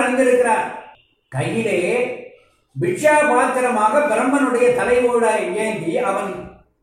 அணிந்திருக்கிறார் கையிலே பிக்ஷா பாத்திரமாக பிரம்மனுடைய தலைவோட ஏந்தி அவன்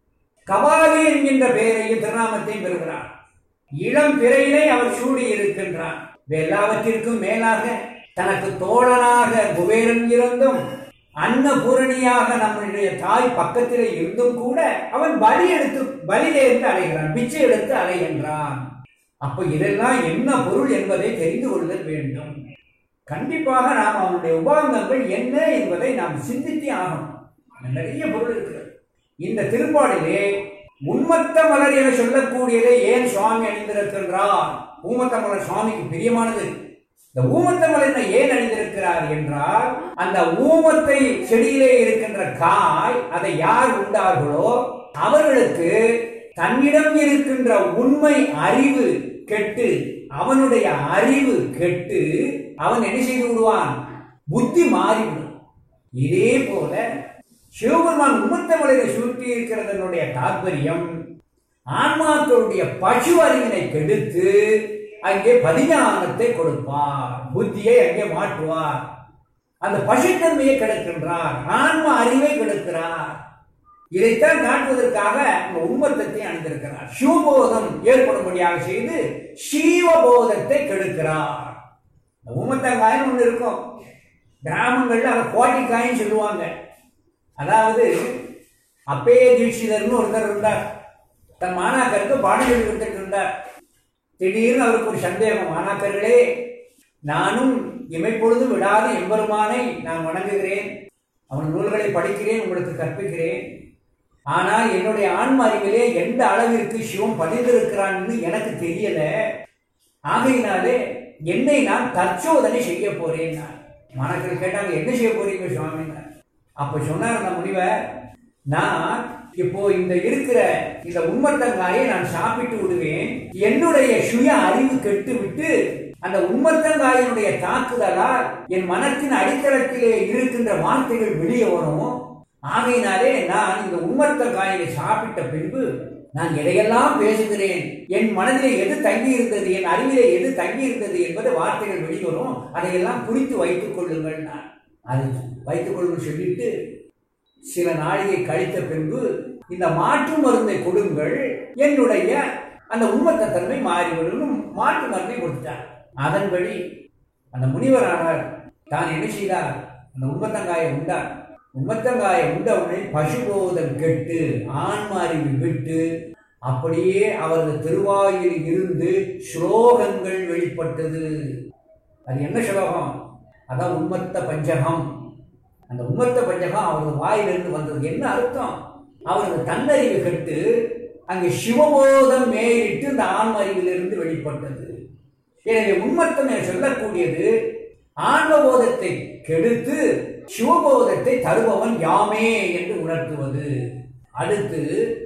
கபாலி என்கின்ற பெயரையும் திருநாமத்தையும் பெறுகிறான் இளம் பிறையிலே அவர் சூடி இருக்கின்றான் எல்லாவற்றிற்கும் மேலாக தனக்கு தோழனாக குபேரன் இருந்தும் அன்னபூரணியாக நம்முடைய தாய் பக்கத்தில் இருந்தும் கூட அவன் பலி எடுத்து பலியிலிருந்து அலைகிறான் பிச்சை எடுத்து அலைகின்றான் அப்ப இதெல்லாம் என்ன பொருள் என்பதை தெரிந்து கொள்ளுதல் வேண்டும் கண்டிப்பாக நாம் அவனுடைய உபாங்கங்கள் என்ன என்பதை நாம் சிந்தித்தே ஆகணும் நிறைய பொருள் இருக்கிறது இந்த திருப்பாடிலே உன்மத்த மலர் என சொல்லக்கூடியதை ஏன் சுவாமி அணிந்திருக்கின்றார் ஊமத்த மலர் சுவாமிக்கு பிரியமானது இந்த ஊமத்த மலர் ஏன் அணிந்திருக்கிறார் என்றால் அந்த ஊமத்தை செடியிலே இருக்கின்ற காய் அதை யார் உண்டார்களோ அவர்களுக்கு தன்னிடம் இருக்கின்ற உண்மை அறிவு கெட்டு அவனுடைய அறிவு கெட்டு அவன் என்ன செய்து விடுவான் புத்தி மாறிவிடும் இதே போல சிவபெருமான் உம்மத்த மலையை சுருட்டி இருக்கிறதனுடைய தாற்பயம் ஆன்மாக்களுடைய பசு அறிவினை கெடுத்து அங்கே பதிஞானத்தை கொடுப்பார் புத்தியை அங்கே மாற்றுவார் அந்த பசுத்தன்மையை கெடுக்கின்றார் ஆன்ம அறிவை கெடுக்கிறார் இதைத்தான் காட்டுவதற்காக இந்த உம்மத்தத்தை அணிந்திருக்கிறார் சிவபோதம் ஏற்படும்படியாக செய்து சீவபோதத்தை கெடுக்கிறார் இந்த உம்மத்தங்காயின்னு ஒன்று இருக்கும் கிராமங்கள்ல அதை கோட்டிக்காயின்னு சொல்லுவாங்க அதாவது அப்பே தீட்சிதர்னு ஒருத்தர் இருந்தார் தன் மாணாக்கருக்கு பாடம் சொல்லி கொடுத்துட்டு இருந்தார் திடீர்னு அவருக்கு ஒரு சந்தேகம் மாணாக்கர்களே நானும் இமைப்பொழுது விடாது எம்பெருமானை நான் வணங்குகிறேன் அவன் நூல்களை படிக்கிறேன் உங்களுக்கு கற்பிக்கிறேன் ஆனால் என்னுடைய ஆன்ம அறிவிலே எந்த அளவிற்கு சிவம் பதிந்திருக்கிறான்னு எனக்கு தெரியல ஆகையினாலே என்னை நான் தற்சோதனை செய்ய போறேன் நான் மாணாக்கர்கள் கேட்டாங்க என்ன செய்ய போறீங்க சுவாமின்னு அப்ப சொன்னார் அந்த முனிவர் நான் இப்போ இந்த இருக்கிற இந்த உம்மத்தங்காயை நான் சாப்பிட்டு விடுவேன் என்னுடைய சுய அறிவு கெட்டு விட்டு அந்த உம்மத்தங்காயினுடைய தாக்குதலால் என் மனத்தின் அடித்தளத்திலே இருக்கின்ற வார்த்தைகள் வெளியே வரும் ஆகையினாலே நான் இந்த உம்மத்தங்காயை சாப்பிட்ட பின்பு நான் எதையெல்லாம் பேசுகிறேன் என் மனதிலே எது தங்கி இருந்தது என் அறிவிலே எது தங்கி இருந்தது என்பது வார்த்தைகள் வெளிவரும் அதையெல்லாம் குறித்து வைத்துக் கொள்ளுங்கள் நான் அது வைத்துக் கொள்ளுங்கள் சொல்லிட்டு சில நாளிகை கழித்த பின்பு இந்த மாற்று மருந்தை கொடுங்கள் என்னுடைய அந்த உண்மத்த தன்மை மாறிவிடும் மாற்று மருந்தை கொடுத்தார் அதன்படி அந்த முனிவரானார் தான் என்ன செய்தார் அந்த உண்மத்தங்காயை உண்டார் உண்மத்தங்காயை உண்டவுடனே பசுபோதம் கெட்டு ஆண்மாறிவு விட்டு அப்படியே அவரது திருவாயில் இருந்து ஸ்லோகங்கள் வெளிப்பட்டது அது என்ன ஸ்லோகம் அதான் உண்மத்த பஞ்சகம் அந்த உம்மத்த பஞ்சகம் அவரது வாயிலிருந்து வந்தது என்ன அர்த்தம் அவரது தன்னறிவு கட்டு அங்கே சிவபோதம் மேலிட்டு இந்த ஆன்ம அறிவிலிருந்து வெளிப்பட்டது எனவே உண்மத்தம் என சொல்லக்கூடியது ஆன்மபோதத்தை கெடுத்து சிவபோதத்தை தருபவன் யாமே என்று உணர்த்துவது அடுத்து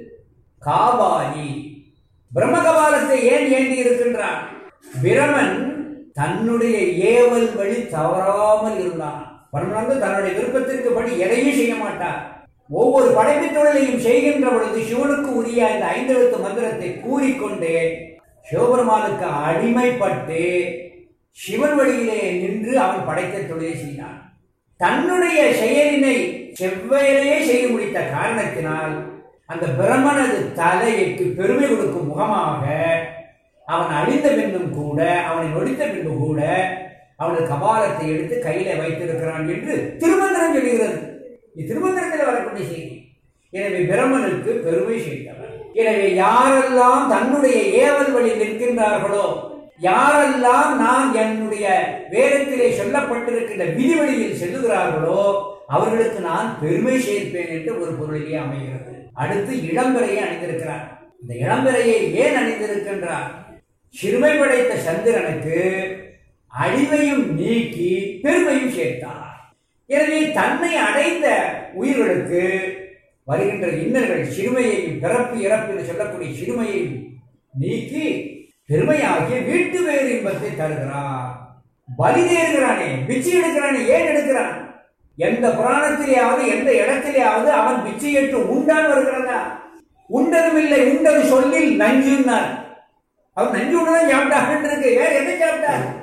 காபாலி பிரம்மகபாலத்தை ஏன் ஏந்தி இருக்கின்றான் பிரமன் தன்னுடைய ஏவல் வழி தவறாமல் இருந்தான் பரமனந்து தன்னுடைய விருப்பத்திற்கு படி எதையும் செய்ய மாட்டார் ஒவ்வொரு படைப்பு தொழிலையும் செய்கின்ற பொழுது சிவனுக்கு உரிய இந்த ஐந்தெழுத்து மந்திரத்தை கூறிக்கொண்டே சிவபெருமானுக்கு அடிமைப்பட்டு சிவன் வழியிலே நின்று அவன் படைத்த தொழிலை செய்தான் தன்னுடைய செயலினை செவ்வேலையே செய்து முடித்த காரணத்தினால் அந்த பிரமனது தலைக்கு பெருமை கொடுக்கும் முகமாக அவன் அழிந்த பின்னும் கூட அவனை நொடித்த பின்பு கூட அவனது கபாலத்தை எடுத்து கையில வைத்திருக்கிறான் என்று திருமந்திரம் சொல்லுகிறது இது திருமந்திரத்தில் வரக்கூடிய செய்தி எனவே பிரமனுக்கு பெருமை செய்தவர் எனவே யாரெல்லாம் தன்னுடைய ஏவல் வழி நிற்கின்றார்களோ யாரெல்லாம் நான் என்னுடைய வேதத்திலே சொல்லப்பட்டிருக்கின்ற விதிவழியில் செல்லுகிறார்களோ அவர்களுக்கு நான் பெருமை சேர்ப்பேன் என்று ஒரு பொருளிலே அமைகிறது அடுத்து இளம்பெறையை அணிந்திருக்கிறார் இந்த இளம்பெறையை ஏன் அணிந்திருக்கின்றார் சிறுமை படைத்த சந்திரனுக்கு அழிவையும் நீக்கி பெருமையும் சேர்த்தார் எனவே தன்னை அடைந்த உயிர்களுக்கு வருகின்ற இன்னல்கள் சிறுமையையும் பிறப்பு இறப்பு என்று சொல்லக்கூடிய சிறுமையையும் நீக்கி பெருமையாகிய வீட்டு வேறு இன்பத்தை தருகிறார் பலி தேறுகிறானே பிச்சை எடுக்கிறானே ஏன் எடுக்கிறான் எந்த புராணத்திலேயாவது எந்த இடத்திலேயாவது அவன் பிச்சை ஏற்று உண்டான் வருகிறதா உண்டதும் இல்லை உண்டது சொல்லில் நஞ்சுன்னார் அவன் நஞ்சு உண்டுதான் சாப்பிட்டான் இருக்கு வேற எதை சாப்பிட்டார்